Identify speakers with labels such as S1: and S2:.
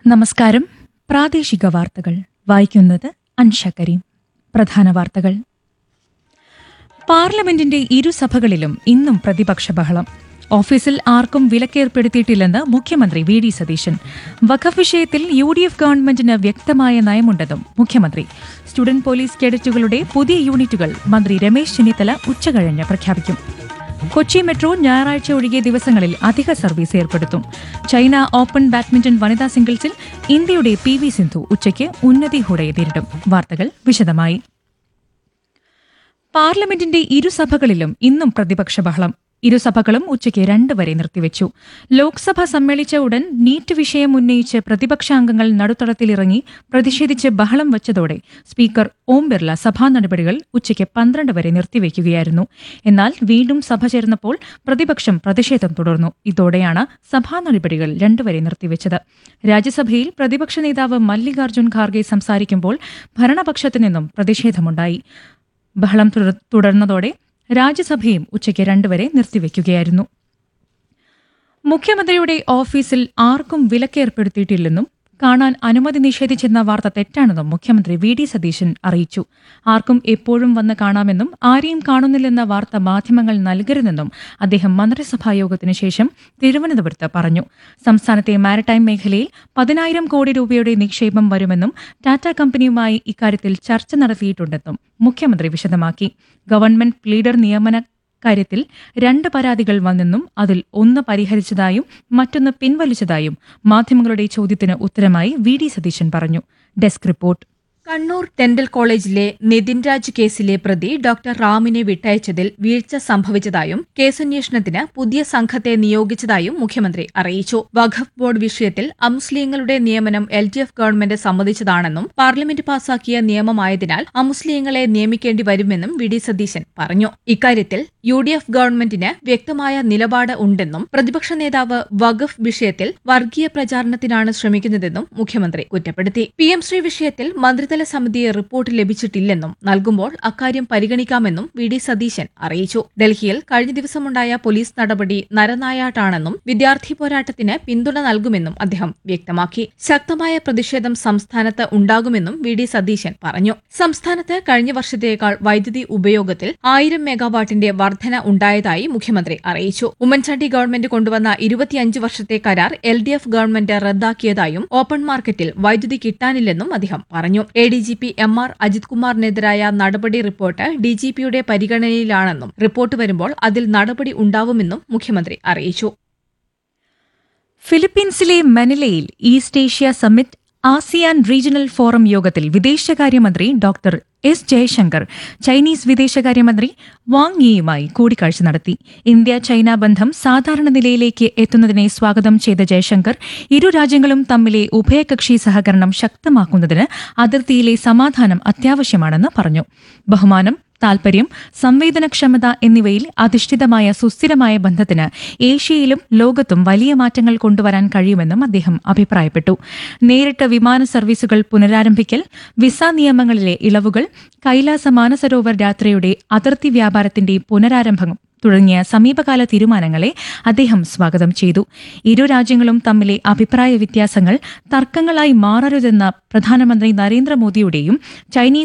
S1: നമസ്കാരം പ്രാദേശിക വാർത്തകൾ വായിക്കുന്നത് അൻഷ കരീം പ്രധാന വാർത്തകൾ പാർലമെന്റിന്റെ ഇരുസഭകളിലും ഇന്നും പ്രതിപക്ഷ ബഹളം ഓഫീസിൽ ആർക്കും വിലക്കേർപ്പെടുത്തിയിട്ടില്ലെന്ന് മുഖ്യമന്ത്രി വി ഡി സതീശൻ വഖഫ് വിഷയത്തിൽ യു ഡി എഫ് ഗവൺമെന്റിന് വ്യക്തമായ നയമുണ്ടെന്നും മുഖ്യമന്ത്രി സ്റ്റുഡന്റ് പോലീസ് കേഡറ്റുകളുടെ പുതിയ യൂണിറ്റുകൾ മന്ത്രി രമേശ് ചെന്നിത്തല ഉച്ചകഴിഞ്ഞ് പ്രഖ്യാപിക്കും കൊച്ചി മെട്രോ ഞായറാഴ്ച ഒഴികെ ദിവസങ്ങളിൽ അധിക സർവീസ് ഏർപ്പെടുത്തും ചൈന ഓപ്പൺ ബാഡ്മിന്റൺ വനിതാ സിംഗിൾസിൽ ഇന്ത്യയുടെ പി വി സിന്ധു ഉച്ചയ്ക്ക് ഉന്നതി ഹുഡയെ നേരിടും വാർത്തകൾ വിശദമായി പാർലമെന്റിന്റെ ഇരുസഭകളിലും ഇന്നും പ്രതിപക്ഷ ബഹളം ഇരുസഭകളും ഉച്ചയ്ക്ക് രണ്ട് വരെ നിർത്തിവെച്ചു ലോക്സഭ സമ്മേളിച്ച ഉടൻ നീറ്റ് വിഷയം ഉന്നയിച്ച് പ്രതിപക്ഷാംഗങ്ങൾ നടുത്തളത്തിലിറങ്ങി പ്രതിഷേധിച്ച് ബഹളം വച്ചതോടെ സ്പീക്കർ ഓം ബിർല സഭാ നടപടികൾ ഉച്ചയ്ക്ക് പന്ത്രണ്ട് വരെ നിർത്തിവെക്കുകയായിരുന്നു എന്നാൽ വീണ്ടും സഭ ചേർന്നപ്പോൾ പ്രതിപക്ഷം പ്രതിഷേധം തുടർന്നു ഇതോടെയാണ് സഭാ നടപടികൾ രണ്ടുവരെ നിർത്തിവെച്ചത് രാജ്യസഭയിൽ പ്രതിപക്ഷ നേതാവ് മല്ലികാർജ്ജുൻ ഖാർഗെ സംസാരിക്കുമ്പോൾ ഭരണപക്ഷത്തു നിന്നും പ്രതിഷേധമുണ്ടായി ബഹളം തുടർ- തുടർന്നതോടെ രാജ്യസഭയും ഉച്ചയ്ക്ക് രണ്ടുവരെ നിർത്തിവെക്കുകയായിരുന്നു മുഖ്യമന്ത്രിയുടെ ഓഫീസിൽ ആർക്കും വിലക്കേർപ്പെടുത്തിയിട്ടില്ലെന്നും കാണാൻ അനുമതി നിഷേധിച്ചെന്ന വാർത്ത തെറ്റാണെന്നും മുഖ്യമന്ത്രി വി ഡി സതീശൻ അറിയിച്ചു ആർക്കും എപ്പോഴും വന്ന് കാണാമെന്നും ആരെയും കാണുന്നില്ലെന്ന വാർത്ത മാധ്യമങ്ങൾ നൽകരുതെന്നും അദ്ദേഹം മന്ത്രിസഭാ യോഗത്തിനു ശേഷം തിരുവനന്തപുരത്ത് പറഞ്ഞു സംസ്ഥാനത്തെ മാരിടൈം മേഖലയിൽ പതിനായിരം കോടി രൂപയുടെ നിക്ഷേപം വരുമെന്നും ടാറ്റ കമ്പനിയുമായി ഇക്കാര്യത്തിൽ ചർച്ച നടത്തിയിട്ടുണ്ടെന്നും മുഖ്യമന്ത്രി വിശദമാക്കി ഗവൺമെന്റ് ലീഡർ നിയമന കാര്യത്തിൽ രണ്ട് പരാതികൾ വന്നെന്നും അതിൽ ഒന്ന് പരിഹരിച്ചതായും മറ്റൊന്ന് പിൻവലിച്ചതായും മാധ്യമങ്ങളുടെ ചോദ്യത്തിന് ഉത്തരമായി വി ഡി സതീശൻ പറഞ്ഞു ഡെസ്ക് റിപ്പോർട്ട്
S2: കണ്ണൂർ ഡെന്റൽ കോളേജിലെ നിതിൻ രാജ് കേസിലെ പ്രതി ഡോക്ടർ റാമിനെ വിട്ടയച്ചതിൽ വീഴ്ച സംഭവിച്ചതായും കേസന്വേഷണത്തിന് പുതിയ സംഘത്തെ നിയോഗിച്ചതായും മുഖ്യമന്ത്രി അറിയിച്ചു വഖഫ് ബോർഡ് വിഷയത്തിൽ അമുസ്ലിങ്ങളുടെ നിയമനം എൽ ഡി എഫ് ഗവൺമെന്റ് സമ്മതിച്ചതാണെന്നും പാർലമെന്റ് പാസാക്കിയ നിയമമായതിനാൽ അമുസ്ലിങ്ങളെ നിയമിക്കേണ്ടി വരുമെന്നും വി ഡി സതീശൻ പറഞ്ഞു ഇക്കാര്യത്തിൽ യു ഡി എഫ് ഗവൺമെന്റിന് വ്യക്തമായ നിലപാട് ഉണ്ടെന്നും പ്രതിപക്ഷ നേതാവ് വഖഫ് വിഷയത്തിൽ വർഗീയ പ്രചാരണത്തിനാണ് ശ്രമിക്കുന്നതെന്നും മുഖ്യമന്ത്രി കുറ്റപ്പെടുത്തി പി എം ശ്രീ വിഷയത്തിൽ മന്ത്രിതല സമിതിയെ റിപ്പോർട്ട് ലഭിച്ചിട്ടില്ലെന്നും നൽകുമ്പോൾ അക്കാര്യം പരിഗണിക്കാമെന്നും വി ഡി സതീശൻ അറിയിച്ചു ഡൽഹിയിൽ കഴിഞ്ഞ ദിവസമുണ്ടായ പോലീസ് നടപടി നരനായാട്ടാണെന്നും വിദ്യാർത്ഥി പോരാട്ടത്തിന് പിന്തുണ നൽകുമെന്നും അദ്ദേഹം വ്യക്തമാക്കി ശക്തമായ പ്രതിഷേധം സംസ്ഥാനത്ത് ഉണ്ടാകുമെന്നും വി ഡി സതീശൻ പറഞ്ഞു സംസ്ഥാനത്ത് കഴിഞ്ഞ വർഷത്തേക്കാൾ വൈദ്യുതി ഉപയോഗത്തിൽ ആയിരം മെഗാവാട്ടിന്റെ വർധന ഉണ്ടായതായി മുഖ്യമന്ത്രി അറിയിച്ചു ഉമ്മൻചാണ്ടി ഗവൺമെന്റ് കൊണ്ടുവന്ന ഇരുപത്തിയഞ്ച് വർഷത്തെ കരാർ എൽ ഡി എഫ് ഗവൺമെന്റ് റദ്ദാക്കിയതായും ഓപ്പൺ മാർക്കറ്റിൽ വൈദ്യുതി കിട്ടാനില്ലെന്നും അദ്ദേഹം പറഞ്ഞു A D G P M R Ajith കുമാറിനെതിരായ നടപടി റിപ്പോർട്ട് ഡി ജി പിയുടെ പരിഗണനയിലാണെന്നും റിപ്പോർട്ട് വരുമ്പോൾ അതിൽ നടപടി ഉണ്ടാവുമെന്നും മുഖ്യമന്ത്രി അറിയിച്ചു
S1: ഫിലിപ്പീൻസിലെ മനിലയിൽ East Asia summit ASEAN regional forum യോഗത്തിൽ വിദേശകാര്യമന്ത്രി ഡോക്ടർ എസ് ജയശങ്കർ ചൈനീസ് വിദേശകാര്യമന്ത്രി വാങ് യിയുമായി കൂടിക്കാഴ്ച നടത്തി ഇന്ത്യ ചൈന ബന്ധം സാധാരണ നിലയിലേക്ക് എത്തുന്നതിനെ സ്വാഗതം ചെയ്ത ജയശങ്കർ ഇരു രാജ്യങ്ങളും തമ്മിലെ ഉഭയകക്ഷി സഹകരണം ശക്തമാക്കുന്നതിന് അതിർത്തിയിലെ സമാധാനം അത്യാവശ്യമാണെന്ന് പറഞ്ഞു ബഹുമാനം താൽപര്യം സംവേദനക്ഷമത എന്നിവയിൽ അധിഷ്ഠിതമായ സുസ്ഥിരമായ ബന്ധത്തിന് ഏഷ്യയിലും ലോകത്തും വലിയ മാറ്റങ്ങൾ കൊണ്ടുവരാൻ കഴിയുമെന്നും അദ്ദേഹം അഭിപ്രായപ്പെട്ടു നേരിട്ട് വിമാന സർവീസുകൾ പുനരാരംഭിക്കൽ വിസ നിയമങ്ങളിലെ ഇളവുകൾ കൈലാസ മാനസരോവർ യാത്രയുടെ അതിർത്തി വ്യാപാരത്തിന്റെ പുനരാരംഭം തുടങ്ങിയ സമീപകാല തീരുമാനങ്ങളെ അദ്ദേഹം സ്വാഗതം ചെയ്തു ഇരു രാജ്യങ്ങളും തമ്മിലെ അഭിപ്രായ വ്യത്യാസങ്ങൾ തർക്കങ്ങളായി മാറരുതെന്ന പ്രധാനമന്ത്രി നരേന്ദ്രമോദിയുടെയും ചൈനീസ്